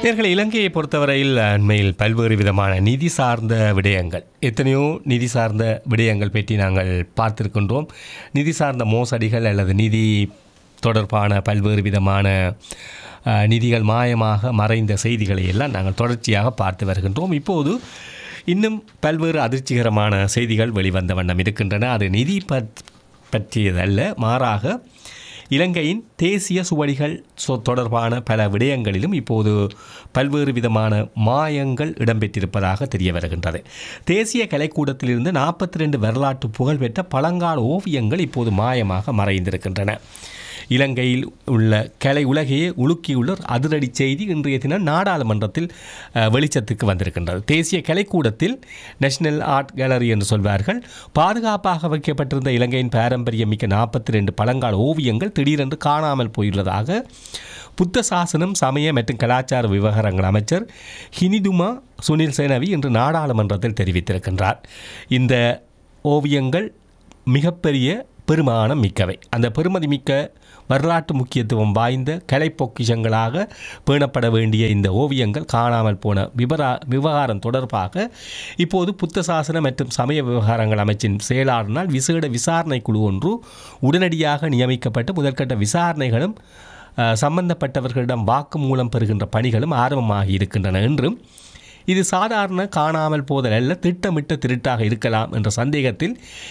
நேர்களை இலங்கையை பொறுத்தவரையில் அண்மையில் பல்வேறு விதமான நிதி சார்ந்த விடயங்கள் எத்தனையோ நிதி சார்ந்த விடயங்கள் பற்றி நாங்கள் பார்த்திருக்கின்றோம் நிதி சார்ந்த மோசடிகள் அல்லது நிதி தொடர்பான பல்வேறு விதமான அஹ், நிதிகள் மாயமாக மறைந்த செய்திகளை எல்லாம் நாங்கள் தொடர்ச்சியாக பார்த்து வருகின்றோம் இப்போது இன்னும் பல்வேறு அதிர்ச்சிகரமான செய்திகள் வெளிவந்த வண்ணம் இருக்கின்றன அது நிதி பற் பற்றியதல்ல மாறாக இலங்கையின் தேசிய சுவடிகள் சொ தொடர்பான பல விடயங்களிலும் இப்போது பல்வேறு விதமான மாயங்கள் இடம்பெற்றிருப்பதாக தெரிய வருகின்றது தேசிய கலைக்கூடத்திலிருந்து நாற்பத்தி ரெண்டு வரலாற்று புகழ்பெற்ற பழங்கால ஓவியங்கள் இப்போது மாயமாக மறைந்திருக்கின்றன இலங்கையில் உள்ள கலை உலகையே உலுக்கியுள்ள ஒரு அதிரடி செய்தி இன்றைய தினம் நாடாளுமன்றத்தில் அஹ், வெளிச்சத்துக்கு வந்திருக்கின்றது தேசிய கலைக்கூடத்தில் நேஷனல் ஆர்ட் கேலரி என்று சொல்வார்கள் பாதுகாப்பாக வைக்கப்பட்டிருந்த இலங்கையின் பாரம்பரியம் மிக்க நாற்பத்தி ரெண்டு பழங்கால ஓவியங்கள் திடீரென்று காணாமல் போயுள்ளதாக புத்த சாசனம் சமய மற்றும் கலாச்சார விவகாரங்கள் அமைச்சர் ஹினிதுமா சுனில் சேனவி இன்று நாடாளுமன்றத்தில் தெரிவித்திருக்கின்றார் இந்த ஓவியங்கள் மிகப்பெரிய பெருமானம் மிக்கவை அந்த பெருமதி மிக்க வரலாற்று முக்கியத்துவம் வாய்ந்த கலை பொக்கிஷங்களாக பேணப்பட வேண்டிய இந்த ஓவியங்கள் காணாமல் போன விவரா விவகாரம் தொடர்பாக இப்போது புத்த சாசன மற்றும் சமய விவகாரங்கள் அமைச்சின் செயலாளரினால் விசேட விசாரணை குழு ஒன்று உடனடியாக நியமிக்கப்பட்டு முதற்கட்ட விசாரணைகளும் அஹ், சம்பந்தப்பட்டவர்களிடம் வாக்குமூலம் பெறுகின்ற பணிகளும் ஆரம்பமாகி இருக்கின்றன என்றும் இது சாதாரண காணாமல் போதல் அல்ல திட்டமிட்ட திருட்டாக இருக்கலாம் என்ற சந்தேகத்தில்